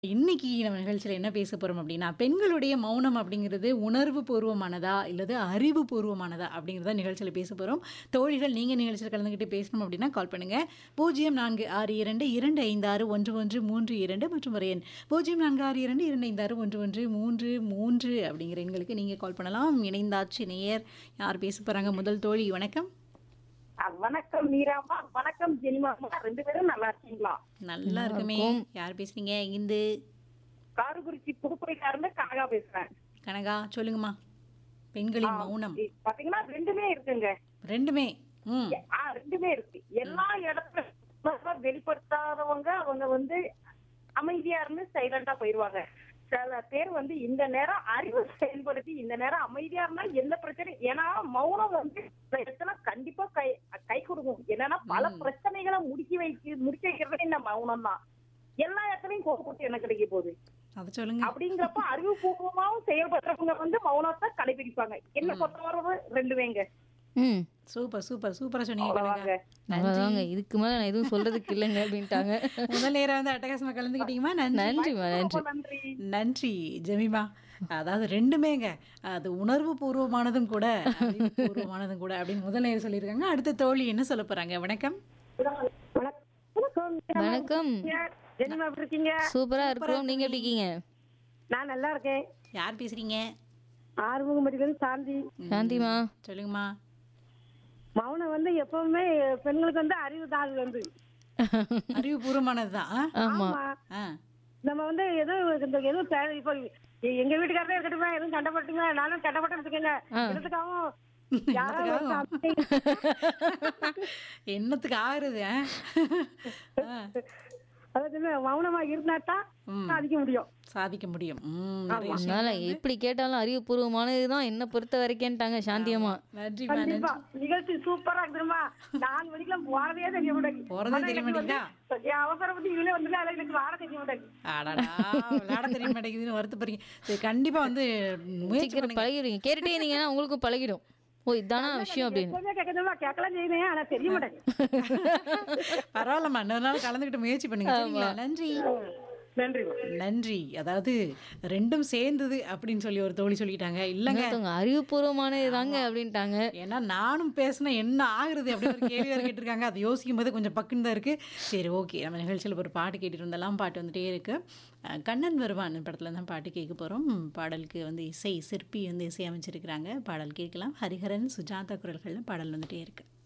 இன்னைக்கு நம்ம நிகழ்ச்சியில என்ன பேச போறோம் அப்படின்னா, பெண்களுடைய மௌனம் அப்படிங்கிறது உணர்வு பூர்வமானதா? இல்லது அறிவு பூர்வமானதா? அப்படிங்கிறத நிகழ்ச்சியில பேச போறோம். தோழிகள் நீங்க நிகழ்ச்சியில கலந்துக்கிட்டு பேசணும் அப்படின்னா கால் பண்ணுங்க. 0462256113 மற்றும் ஒரு எண் 0462256113 அப்படிங்கிற எண்களுக்கு நீங்க கால் பண்ணலாம். இணைந்தாச்சு நேயர் யார் பேச போறாங்க? முதல் தோழி வணக்கம். அ, வணக்கம் மீராமா வணக்கம் ஜெனிமாமா ரெண்டு பேரும் நல்லா இருக்கீங்களா நல்லா இருக்குமே. யார் பேசுறீங்க? எங்கிருந்து? காரக்குறிச்சி புதுப்பைக்காரங்க கனகா பேசுறேன் கனகா சொல்லுங்கம்மா. பெண்களின் மௌனம். இ- பாத்தீங்கன்னா ரெண்டுமே இருக்குங்க ரெண்டுமே. ம். ஆ ரெண்டுமே இருக்கு எல்லா இடத்துல வெளிப்படுத்தாதவங்க அவங்க வந்து அமைதியா இருந்து சைலண்டா போயிருவாங்க சில பேர் வந்து இந்த நேரம் அறிவு செயல்படுத்தி இந்த நேரம் அமைதியா இருந்தா எந்த பிரச்சனையும் ஏன்னா மௌனம் வந்து இந்த இடத்துல கண்டிப்பா கை கை கொடுக்கும் என்னன்னா பல பிரச்சனைகளை முடிக்க வைக்க முடிக்க வைக்கிறதே இந்த மௌனம் தான் எல்லா இடத்துலயும் கோபப்பட்டு என்ன கிடைக்க போகுது அத சொல்லுங்க. அப்படிங்கிறப்ப அறிவுபூர்வமாவும் செயல்படுறவங்க வந்து மௌனத்தை கடைபிடிப்பாங்க என்ன பொறுத்தவரை ரெண்டுவேங்க ம் சூப்பர் சூப்பர் சூப்பரா சொன்னீங்க கனகா. அவ்வளவுதாங்க. அவ்வளோதாங்க இதுக்கு மேலே நான் எதுவும் சொல்றதுக்கு இல்லைங்க அப்படின்ட்டாங்க முதல் நேரம் வந்து அட்டகாசமா கலந்துக்கிட்டீங்கம்மா நன்றி நன்றிம்மா நன்றி ரொம்ப நன்றி நன்றி ஜெமிமா அதாவது ரெண்டுமேங்க அது உணர்வு பூர்வமானதும் கூட அறிவு பூர்வமானதும் கூட அப்படின்னு முதல் நேரம் சொல்லியிருக்காங்க அடுத்த தோழி என்ன சொல்ல போறாங்க வணக்கம் வணக்கம் வணக்கம் ஜெனிமா எப்படி இருக்கீங்க சூப்பரா இருக்கிறோம் நீங்க எப்படி இருக்கீங்க நான் நல்லா இருக்கேன் யார் பேசுறீங்க ஆறுமுகமடிகள் சாந்தி சாந்திமா சொல்லுங்கம்மா மௌனம் வந்து எப்பவுமே பெண்களுக்கு வந்து அறிவு தான் அது வந்து அறிவு பூர்வமானதுதான் ஆ? ஆமா ஆமா. ஆ நம்ம வந்து எதுவும் இந்த எதுவும் தேவை இப்போ எ- எங்க வீட்டுக்காரரே இருக்கட்டுமே எதுவும் சண்டை போட்டுங்க நானும் சண்டை போட்டு வச்சுக்கோங்க எடுத்துக்காவும் யாராவது ஒரு அமைதி- என்னத்துக்கு ஆகுறது ஆ? ஆ, அதாவது மௌனமா இருந்தா தான் சாதிக்க முடியும் சாதிக்க முடியும் ம், நிறைய விஷயம். அதனால எப்படி கேட்டாலும் அறிவுபூர்வமானதுதான் என்ன பொறுத்த வரைக்கும்ட்டாங்க சாந்தியம்மா நன்றிம்மா நன்றி கண்டிப்பா நிகழ்ச்சி சூப்பரா இருக்குமா நாலு மணிக்கெல்லாம் போறதே தெரிய மாட்டேங்குது போறதே தெரிய மாட்டேங்குதா? என் அவசரம் வந்து இவளே வந்து அதில் எனக்கு வாட தெரிய மாட்டேங்குது அடடா விளையாட தெரிய மாட்டேங்குதுன்னு வருத்தப்படுறீங்க சரி கண்டிப்பா வந்து முயற்சி சீக்கிரம் பண்ணுங்க பழகிடுவீங்க கேட்டுட்டே இருந்தீங்கன்னா உங்களுக்கும் பழகிடும் ஓ இதானா விஷயம் அப்படின்னு எப்பவுமே கேட்கறதுமா கேட்கலாம் செய்வேன் ஆனா தெரிய மாட்டேங்குது பரவாயில்லம்மா இன்னொரு நாள் கலந்துக்கிட்டு முயற்சி பண்ணுங்க சரிங்களா நன்றி நன்றி நன்றி அதாவது ரெண்டும் சேர்ந்தது அப்படின்னு சொல்லி ஒரு தோழி சொல்லிட்டாங்க இல்லங்க இன்னொருத்தவங்க அறிவுபூர்வமானது தாங்க அப்படின்ட்டாங்க ஏன்னா நானும் பேசினா என்ன ஆகுறது அப்படி ஒரு கேள்வி வேறு கேட்டிருக்காங்க அது யோசிக்கும் போது கொஞ்சம் பக்குன்னு தான் இருக்கு சரி ஓகே நம்ம நிகழ்ச்சியில் ஒரு பாட்டு கேட்டுட்டு இருந்தெல்லாம் பாட்டு வந்துட்டே இருக்கு அஹ் கண்ணன் வருவான் படத்துல தான் பாட்டு கேட்க போறோம் பாடலுக்கு வந்து இசை சிற்பி வந்து இசை அமைச்சிருக்கிறாங்க பாடல் கேட்கலாம் ஹரிஹரன் சுஜாதா குரல்கள்ல பாடல் வந்துட்டே இருக்கு